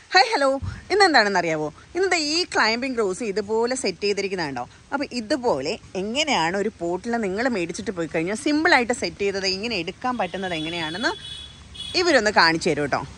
Hi hello ഇന്ന് എന്താണെന്ന് അറിയാവോ ഇന്നത്തെ ഈ ക്ലൈംബിംഗ് റോസ് ഇതുപോലെ സെറ്റ് ചെയ്തിരിക്കുന്നുണ്ടോ അപ്പോൾ ഇതുപോലെ എങ്ങനെയാണ് ഒരു പോട്ടിൽ നിങ്ങൾ മേടിച്ചിട്ട് പോയി കഴിഞ്ഞാൽ സിമ്പിളായിട്ട് സെറ്റ് ചെയ്തത് ഇങ്ങനെ എടുക്കാൻ പറ്റുന്നത് എങ്ങനെയാണെന്ന് ഇവരൊന്ന് കാണിച്ചു തരും കേട്ടോ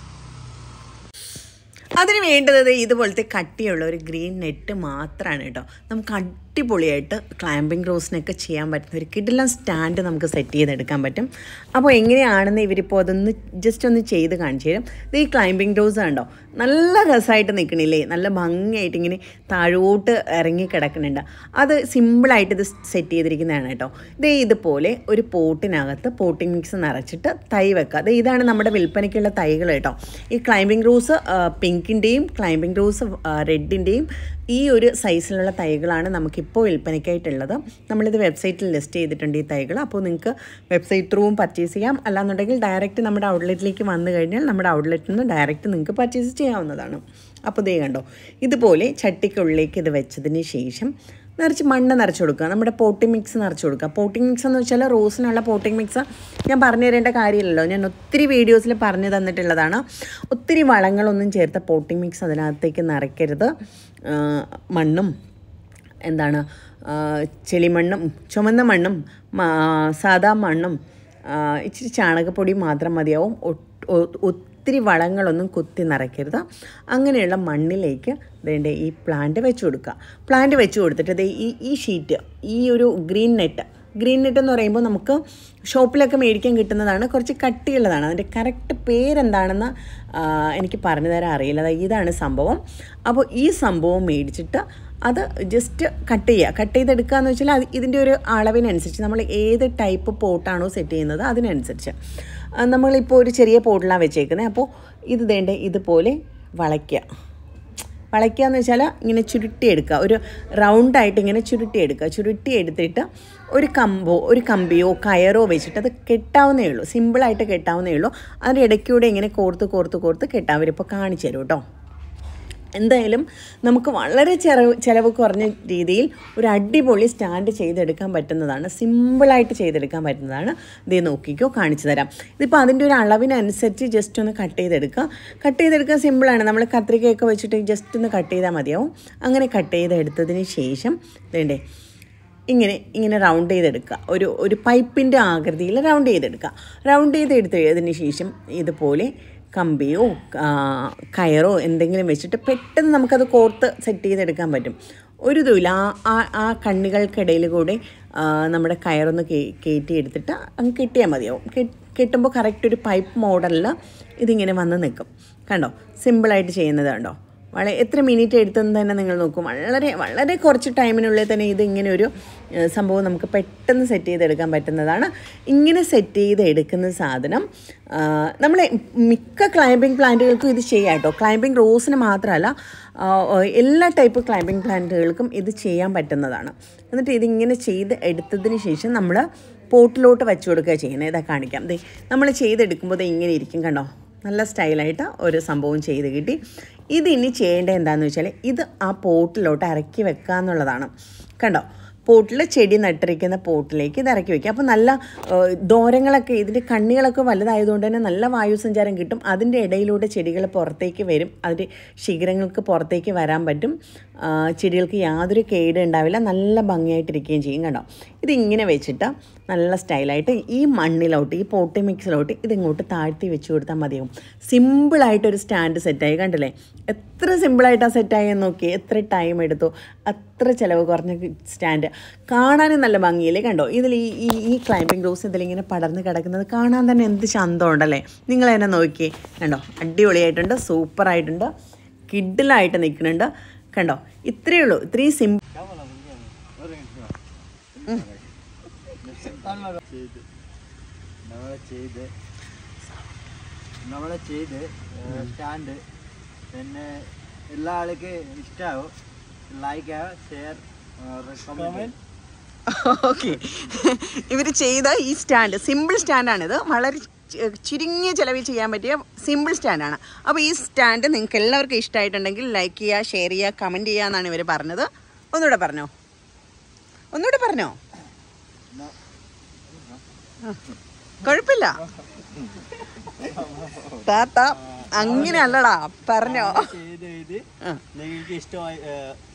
അതിന് വേണ്ടത് ദേ ഇതുപോലത്തെ കട്ടിയുള്ള ഒരു ഗ്രീൻ നെറ്റ് മാത്രമാണ് കേട്ടോ നമുക്ക് അടിപൊളിയായിട്ട് ക്ലൈംബിംഗ് റോസിനൊക്കെ ചെയ്യാൻ പറ്റുന്ന ഒരു കിടിലം സ്റ്റാൻഡ് നമുക്ക് സെറ്റ് ചെയ്തെടുക്കാൻ പറ്റും അപ്പോൾ എങ്ങനെയാണെന്ന് ഇവരിപ്പോൾ അതൊന്ന് ജസ്റ്റ് ഒന്ന് ചെയ്ത് കാണിച്ചു തരും ഇത് ഈ ക്ലൈംബിംഗ് റോസ് കണ്ടോ നല്ല രസമായിട്ട് നിൽക്കണില്ലേ നല്ല ഭംഗിയായിട്ട് ഇങ്ങനെ താഴോട്ട് ഇറങ്ങി കിടക്കുന്നുണ്ട് അത് സിമ്പിളായിട്ട് ഇത് സെറ്റ് ചെയ്തിരിക്കുന്നതാണ് കേട്ടോ ഇതേ ഇതുപോലെ ഒരു പോട്ടിനകത്ത് പോട്ടിംഗ് മിക്സ് നിറച്ചിട്ട് തൈ വെക്കുക അത് ഇതാണ് നമ്മുടെ വിൽപ്പനയ്ക്കുള്ള തൈകൾ കേട്ടോ ഈ ക്ലൈംബിംഗ് റോസ് പിങ്കിൻ്റെയും ക്ലൈംബിംഗ് റോസ് റെഡിൻ്റെയും ഈ ഒരു സൈസിലുള്ള തൈകളാണ് നമുക്കിപ്പോൾ വിൽപ്പനയ്ക്കായിട്ടുള്ളത് നമ്മളിത് വെബ്സൈറ്റിൽ ലിസ്റ്റ് ചെയ്തിട്ടുണ്ട് ഈ തൈകൾ അപ്പോൾ നിങ്ങൾക്ക് വെബ്സൈറ്റ് ത്രൂവും പർച്ചേസ് ചെയ്യാം അല്ലാന്നുണ്ടെങ്കിൽ ഡയറക്റ്റ് നമ്മുടെ ഔട്ട്ലെറ്റിലേക്ക് വന്നു കഴിഞ്ഞാൽ നമ്മുടെ ഔട്ട്ലെറ്റിൽ നിന്ന് ഡയറക്റ്റ് നിങ്ങൾക്ക് പർച്ചേസ് ചെയ്യാവുന്നതാണ് അപ്പോൾ ദേ കണ്ടോ ഇതുപോലെ ചട്ടിക്കുള്ളിലേക്ക് ഇത് വെച്ചതിന് ശേഷം നിറച്ച് മണ്ണ് നിറച്ച് കൊടുക്കുക നമ്മുടെ പോട്ടിംഗ് മിക്സ് നിറച്ച് കൊടുക്കുക പോട്ടിംഗ് മിക്സ് എന്ന് വെച്ചാൽ റോസിനുള്ള പോട്ടിംഗ് മിക്സ് ഞാൻ പറഞ്ഞു തരേണ്ട കാര്യമില്ലല്ലോ ഞാൻ ഒത്തിരി വീഡിയോസിൽ പറഞ്ഞു തന്നിട്ടുള്ളതാണ് ഒത്തിരി വളങ്ങളൊന്നും ചേർത്ത പോട്ടിംഗ് മിക്സ് അതിനകത്തേക്ക് നിറയ്ക്കരുത് ആ, മണ്ണും എന്താണ് ആ, ചെളിമണ്ണും ചുമന്ന മണ്ണും മാ- സാദാ മണ്ണും ആ, ഇച്ചിരി ചാണകപ്പൊടി മാത്രം മതിയാവും ഒട്ട്- ഒ- ഒത്തിരി വളങ്ങളൊന്നും കുത്തി നിറയ്ക്കരുത് അങ്ങനെയുള്ള മണ്ണിലേക്ക് വേണ്ട ഈ പ്ലാന്റ് വെച്ച് കൊടുക്കുക പ്ലാന്റ് വെച്ച് കൊടുത്തിട്ട് ദേ ഈ ഈ ഷീറ്റ് ഈ ഒരു ഗ്രീൻ നെറ്റ് ഗ്രീൻ നെറ്റ് എന്ന് പറയുമ്പോൾ നമുക്ക് ഷോപ്പിലൊക്കെ മേടിക്കാൻ കിട്ടുന്നതാണ് കുറച്ച് കട്ടിയുള്ളതാണ് അതിൻ്റെ കറക്റ്റ് പേരെന്താണെന്ന് ആ, എനിക്ക് പറഞ്ഞു തരാൻ അറിയില്ല ദാ ഇതാണ് സംഭവം അപ്പോൾ ഈ സംഭവം മേടിച്ചിട്ട് അത് ജസ്റ്റ് കട്ട് ചെയ്യുക കട്ട് ചെയ്തെടുക്കുക എന്ന് വെച്ചാൽ അത് ഇതിൻ്റെ ഒരു അളവിനനുസരിച്ച് നമ്മൾ ഏത് ടൈപ്പ് പോട്ടാണോ സെറ്റ് ചെയ്യുന്നത് അതിനനുസരിച്ച് ആ, നമ്മളിപ്പോൾ ഒരു ചെറിയ പോട്ടിലാണ് വെച്ചേക്കുന്നത് അപ്പോൾ ഇത് വേണ്ട ഇതുപോലെ വളയ്ക്കുക വളയ്ക്കുക എന്ന് വെച്ചാൽ ഇങ്ങനെ ചുരുട്ടിയെടുക്കുക ഒരു റൗണ്ടായിട്ട് ഇങ്ങനെ ചുരുട്ടിയെടുക്കുക ചുരുട്ടി എടുത്തിട്ട് ഒരു കമ്പോ ഒരു കമ്പിയോ കയറോ വെച്ചിട്ട് അത് കെട്ടാവുന്നേ ഉള്ളൂ സിമ്പിളായിട്ട് കെട്ടാവുന്നേ ഉള്ളൂ അതിൻ്റെ ഇടയ്ക്കൂടെ ഇങ്ങനെ കോർത്ത് കോർത്ത് കോർത്ത് കെട്ടാൻ അവരിപ്പോൾ കാണിച്ചു തരും കേട്ടോ എന്തായാലും നമുക്ക് വളരെ ചിലവ് ചിലവ് കുറഞ്ഞ രീതിയിൽ ഒരു അടിപൊളി സ്റ്റാൻഡ് ചെയ്തെടുക്കാൻ പറ്റുന്നതാണ് സിമ്പിളായിട്ട് ചെയ്തെടുക്കാൻ പറ്റുന്നതാണ് ഇത് നോക്കിക്കോ കാണിച്ചു തരാം ഇതിപ്പോൾ അതിൻ്റെ ഒരു അളവിനനുസരിച്ച് ജസ്റ്റ് ഒന്ന് കട്ട് ചെയ്തെടുക്കുക കട്ട് ചെയ്തെടുക്കാൻ സിമ്പിളാണ് നമ്മൾ കത്രികയൊക്കെ വെച്ചിട്ട് ജസ്റ്റ് ഒന്ന് കട്ട് ചെയ്താൽ മതിയാവും അങ്ങനെ കട്ട് ചെയ്തെടുത്തതിന് ശേഷം വേണ്ടേ ഇങ്ങനെ ഇങ്ങനെ റൗണ്ട് ചെയ്തെടുക്കുക ഒരു ഒരു പൈപ്പിൻ്റെ ആകൃതിയിൽ റൗണ്ട് ചെയ്തെടുക്കുക റൗണ്ട് ചെയ്തെടുത്തതിന് ശേഷം ഇതുപോലെ കമ്പിയോ ആ, കയറോ എന്തെങ്കിലും വെച്ചിട്ട് പെട്ടെന്ന് നമുക്കത് കോർത്ത് സെറ്റ് ചെയ്തെടുക്കാൻ പറ്റും ഒരു ഇതുമില്ല ആ ആ ആ കണ്ണികൾക്കിടയിൽ കൂടെ ആ, നമ്മുടെ കയറൊന്ന് കേ കയറ്റി എടുത്തിട്ട് അങ്ങ് കെട്ടിയാൽ മതിയാവും കെ- കെട്ടുമ്പോൾ കറക്റ്റ് ഒരു പൈപ്പ് മോഡലിൽ ഇതിങ്ങനെ വന്ന് നിൽക്കും കണ്ടോ സിമ്പിളായിട്ട് ചെയ്യുന്നത് കണ്ടോ വളരെ എത്ര മിനിറ്റ് എടുത്തെന്ന് തന്നെ നിങ്ങൾ നോക്കും വളരെ വളരെ കുറച്ച് ടൈമിനുള്ളിൽ തന്നെ ഇത് ഇങ്ങനെ ഒരു ഏഹ്, സംഭവം നമുക്ക് പെട്ടെന്ന് സെറ്റ് ചെയ്തെടുക്കാൻ പറ്റുന്നതാണ് ഇങ്ങനെ സെറ്റ് ചെയ്ത് എടുക്കുന്ന സാധനം നമ്മൾ മിക്ക ക്ലൈംബിംഗ് പ്ലാന്റുകൾക്കും ഇത് ചെയ്യാം കേട്ടോ ക്ലൈംബിംഗ് റോസിന് മാത്രമല്ല ആ, എല്ലാ ടൈപ്പ് ക്ലൈംബിംഗ് പ്ലാന്റുകൾക്കും ഇത് ചെയ്യാൻ പറ്റുന്നതാണ് എന്നിട്ട് ഇതിങ്ങനെ ചെയ്ത് എടുത്തതിന് ശേഷം നമ്മൾ പോട്ടിലോട്ട് വെച്ച് കൊടുക്കുക ചെയ്യുന്നത് ഇതാ കാണിക്കാം ദേ നമ്മൾ ചെയ്തെടുക്കുമ്പോൾ ഇത് ഇങ്ങനെ ഇരിക്കും കണ്ടോ നല്ല സ്റ്റൈലായിട്ട് ഒരു സംഭവം ചെയ്ത് കിട്ടി ഇതിനി ചെയ്യേണ്ടത് എന്താണെന്ന് വെച്ചാൽ ഇത് ആ പോട്ടിലോട്ട് ഇറക്കി വെക്കുക എന്നുള്ളതാണ് കണ്ടോ പോട്ടിൽ ചെടി നട്ടിരിക്കുന്ന പോട്ടിലേക്ക് ഇത് ഇറക്കി വെക്കുക അപ്പോൾ നല്ല ഏഹ്, ദോരങ്ങളൊക്കെ ഇതിൻ്റെ കണ്ണികളൊക്കെ വലുതായതുകൊണ്ട് തന്നെ നല്ല വായു സഞ്ചാരം കിട്ടും അതിൻ്റെ ഇടയിലൂടെ ചെടികൾ പുറത്തേക്ക് വരും അതിൻ്റെ ശിഖരങ്ങൾക്ക് പുറത്തേക്ക് വരാൻ പറ്റും ആ, ചെടികൾക്ക് യാതൊരു കേട് ഉണ്ടാവില്ല നല്ല ഭംഗിയായിട്ടിരിക്കുകയും ചെയ്യും കണ്ടോ ഇതിങ്ങനെ വെച്ചിട്ട് നല്ല സ്റ്റൈലായിട്ട് ഈ മണ്ണിലോട്ട് ഈ പോട്ടി മിക്സിലോട്ട് ഇതിങ്ങോട്ട് താഴ്ത്തി വെച്ച് കൊടുത്താൽ മതിയാവും സിമ്പിളായിട്ടൊരു സ്റ്റാൻഡ് സെറ്റായി കണ്ടില്ലേ എത്ര സിമ്പിളായിട്ടാണ് സെറ്റായി എന്ന് നോക്കി എത്ര ടൈം എടുത്തു അത്ര ചിലവ് കുറഞ്ഞ സ്റ്റാൻഡ് കാണാനും നല്ല ഭംഗിയില്ലേ കണ്ടോ ഇതിൽ ഈ ഈ ഈ ക്ലൈംബിംഗ് റോസ് ഇതിലിങ്ങനെ പടർന്ന് കിടക്കുന്നത് കാണാൻ തന്നെ എന്ത് ചന്തമുണ്ടല്ലേ നിങ്ങൾ തന്നെ നോക്കി കണ്ടോ അടിപൊളിയായിട്ടുണ്ട് സൂപ്പറായിട്ടുണ്ട് കിഡിലായിട്ട് നിൽക്കുന്നുണ്ട് കണ്ടോ ഇത്രയേ ഉള്ളൂ ഇത്രയും സിമ്പിൾ ചെയ്ത് നമ്മളെ ചെയ്ത് നമ്മളെ ചെയ്ത് സ്റ്റാൻഡ് പിന്നെ എല്ലാ ആൾക്ക് ഇഷ്ടമാവും ലൈക്ക് ഷെയർ കമൻറ്റ് ഓക്കെ ഇവർ ചെയ്ത ഈ സ്റ്റാൻഡ് സിമ്പിൾ സ്റ്റാൻഡാണിത് വളരെ ചി- ചുരുങ്ങിയ ചിലവിൽ ചെയ്യാൻ പറ്റിയ സിമ്പിൾ സ്റ്റാൻഡാണ് അപ്പോൾ ഈ സ്റ്റാൻഡ് നിങ്ങൾക്ക് എല്ലാവർക്കും ഇഷ്ടമായിട്ടുണ്ടെങ്കിൽ ലൈക്ക് ചെയ്യുക ഷെയർ ചെയ്യുക കമൻറ്റ് ചെയ്യുക എന്നാണ് ഇവർ പറഞ്ഞത് ഒന്നുകൂടെ പറഞ്ഞോ ഒന്നുകൂടെ പറഞ്ഞോ ആ. കുഴപ്പമില്ല താത്ത അങ്ങനെയല്ലടാ പറഞ്ഞോ ചെയ്ത് ഇത് ആ. നിങ്ങൾക്ക് ഇഷ്ടമായി ഏ,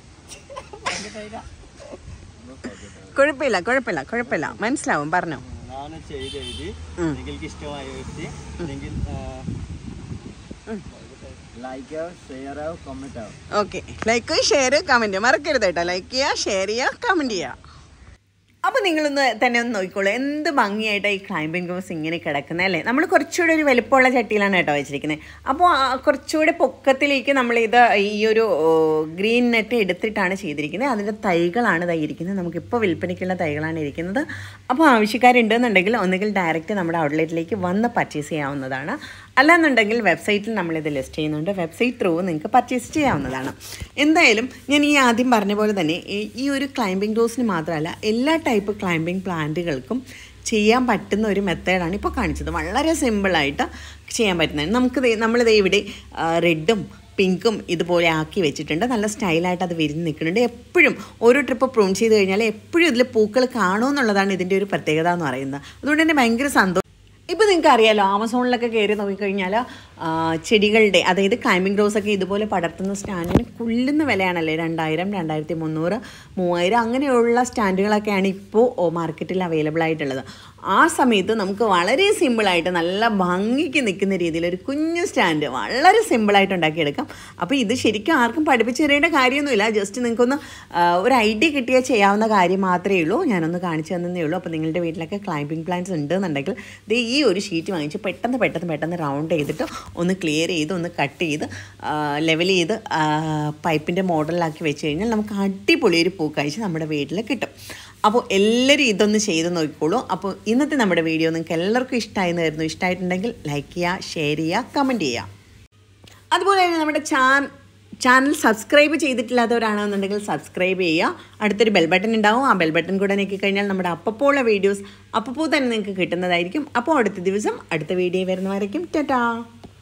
കുഴപ്പമില്ല കുഴപ്പമില്ല കുഴപ്പമില്ല മനസ്സിലാവും പറഞ്ഞോ ನಾನು ചെയ്ത് ഇത് ഉം. നിങ്ങൾക്ക് ഇഷ്ടമായ വ്യക്തി നിങ്ങൾ ലൈക്ക് ആവും ഷെയർ ആവും കമന്റ് ആവും ഓക്കെ ലൈക്ക് ഷെയർ കമൻറ്റ് മറക്കരുത് കേട്ടോ ലൈക്ക് ചെയ്യുക ഷെയർ ചെയ്യുക കമൻറ്റ് ചെയ്യുക അപ്പോൾ നിങ്ങളൊന്ന് തന്നെ ഒന്ന് നോക്കിക്കോളൂ എന്ത് ഭംഗിയായിട്ട് ഈ ക്ലൈംബിംഗ് റോസ് ഇങ്ങനെ കിടക്കുന്നത് അല്ലേ നമ്മൾ കുറച്ചുകൂടെ ഒരു വലുപ്പമുള്ള ചട്ടിയിലാണ് കേട്ടോ വെച്ചിരിക്കുന്നത് അപ്പോൾ ആ കുറച്ചുകൂടെ പൊക്കത്തിലേക്ക് നമ്മളിത് ഈ ഒരു ഓ, ഗ്രീൻ നെറ്റ് എടുത്തിട്ടാണ് ചെയ്തിരിക്കുന്നത് അതിൻ്റെ തൈകളാണ് ഇതാ ഇരിക്കുന്നത് നമുക്കിപ്പോൾ വിൽപ്പനയ്ക്കുള്ള തൈകളാണ് ഇരിക്കുന്നത് അപ്പോൾ ആവശ്യക്കാരുണ്ടെന്നുണ്ടെങ്കിൽ ഒന്നുകിൽ ഡയറക്റ്റ് നമ്മുടെ ഔട്ട്ലെറ്റിലേക്ക് വന്ന് പർച്ചേസ് ചെയ്യാവുന്നതാണ് അല്ലാന്നുണ്ടെങ്കിൽ വെബ്സൈറ്റിൽ നമ്മളിത് ലിസ്റ്റ് ചെയ്യുന്നുണ്ട് വെബ്സൈറ്റ് ത്രൂ നിങ്ങൾക്ക് പർച്ചേസ് ചെയ്യാവുന്നതാണ് എന്തായാലും ഞാൻ ഈ ആദ്യം പറഞ്ഞ പോലെ തന്നെ ഈ- ഈ ഒരു ക്ലൈംബിംഗ് റോസിന് മാത്രമല്ല എല്ലാ ടൈപ്പ് ക്ലൈംബിംഗ് പ്ലാന്റുകൾക്കും ചെയ്യാൻ പറ്റുന്ന ഒരു മെത്തേഡാണ് ഇപ്പോൾ കാണിച്ചത് വളരെ സിമ്പിളായിട്ട് ചെയ്യാൻ പറ്റുന്നത് നമുക്ക് ദേ- നമ്മളിത് ഇവിടെ റെഡും പിങ്കും ഇതുപോലെ ആക്കി വെച്ചിട്ടുണ്ട് നല്ല സ്റ്റൈലായിട്ട് അത് വിരിഞ്ഞ് നിൽക്കുന്നുണ്ട് എപ്പോഴും ഓരോ ട്രിപ്പ് പ്രൂൺ ചെയ്ത് കഴിഞ്ഞാൽ എപ്പോഴും ഇതിൽ പൂക്കൾ കാണുമെന്നുള്ളതാണ് ഇതിൻ്റെ ഒരു പ്രത്യേകത എന്ന് പറയുന്നത് അതുകൊണ്ട് തന്നെ ഭയങ്കര സന്തോഷം ഇപ്പോൾ നിങ്ങൾക്ക് അറിയാലോ ആമസോണിലൊക്കെ കയറി നോക്കിക്കഴിഞ്ഞാൽ ആ, ചെടികളുടെ അതായത് ക്ലൈമ്പിംഗ് റോസ് ഒക്കെ ഇതുപോലെ പടർത്തുന്ന സ്റ്റാൻഡിന് കുള്ളുന്ന വിലയാണല്ലേ രണ്ടായിരം രണ്ടായിരത്തി മുന്നൂറ് മൂവായിരം അങ്ങനെയുള്ള സ്റ്റാൻഡുകളൊക്കെയാണ് ഇപ്പോൾ മാർക്കറ്റിൽ അവൈലബിൾ ആയിട്ടുള്ളത് ആ സമയത്ത് നമുക്ക് വളരെ സിമ്പിളായിട്ട് നല്ല ഭംഗിക്ക് നിൽക്കുന്ന രീതിയിൽ ഒരു കുഞ്ഞു സ്റ്റാൻഡ് വളരെ സിമ്പിളായിട്ട് ഉണ്ടാക്കിയെടുക്കാം അപ്പോൾ ഇത് ശരിക്കും ആർക്കും പഠിപ്പിച്ചു തരേണ്ട കാര്യമൊന്നുമില്ല ജസ്റ്റ് നിങ്ങൾക്കൊന്ന് ആ, ഒരു ഐഡിയ കിട്ടിയാൽ ചെയ്യാവുന്ന കാര്യം മാത്രമേ ഉള്ളൂ ഞാനൊന്ന് കാണിച്ചു തന്നേ ഉള്ളൂ അപ്പോൾ നിങ്ങളുടെ വീട്ടിലൊക്കെ ക്ലൈമ്പിംഗ് പ്ലാന്റ്സ് ഉണ്ടെന്നുണ്ടെങ്കിൽ ദേ ഈ ഒരു ഷീറ്റ് വാങ്ങിച്ച് പെട്ടെന്ന് പെട്ടെന്ന് പെട്ടെന്ന് റൗണ്ട് ചെയ്തിട്ട് ഒന്ന് ക്ലിയർ ചെയ്ത് ഒന്ന് കട്ട് ചെയ്ത് ലെവൽ ചെയ്ത് പൈപ്പിൻ്റെ മോഡലിലാക്കി വെച്ച് കഴിഞ്ഞാൽ നമുക്ക് അടിപൊളി ഒരു പൂക്കാഴ്ച നമ്മുടെ വീട്ടിൽ കിട്ടും അപ്പോൾ എല്ലാവരും ഇതൊന്ന് ചെയ്ത് നോക്കിക്കോളൂ അപ്പോൾ ഇന്നത്തെ നമ്മുടെ വീഡിയോ നിങ്ങൾക്ക് എല്ലാവർക്കും ഇഷ്ടമായെന്ന് വരുന്നു ഇഷ്ടമായിട്ടുണ്ടെങ്കിൽ ലൈക്ക് ചെയ്യുക ഷെയർ ചെയ്യുക കമൻറ്റ് ചെയ്യുക അതുപോലെ തന്നെ നമ്മുടെ ചാൻ ചാനൽ സബ്സ്ക്രൈബ് ചെയ്തിട്ടില്ലാത്തവരാണെന്നുണ്ടെങ്കിൽ സബ്സ്ക്രൈബ് ചെയ്യുക അടുത്തൊരു ബെൽ ബട്ടൺ ഉണ്ടാവും ആ ബെൽ ബട്ടൺ കൂടെ നീക്കി കഴിഞ്ഞാൽ നമ്മുടെ അപ്പോൾ ഉള്ള വീഡിയോസ് അപ്പോൾ തന്നെ നിങ്ങൾക്ക് കിട്ടുന്നതായിരിക്കും അപ്പോൾ അടുത്ത ദിവസം അടുത്ത വീഡിയോ വരുന്നവരേക്കും ടാറ്റാ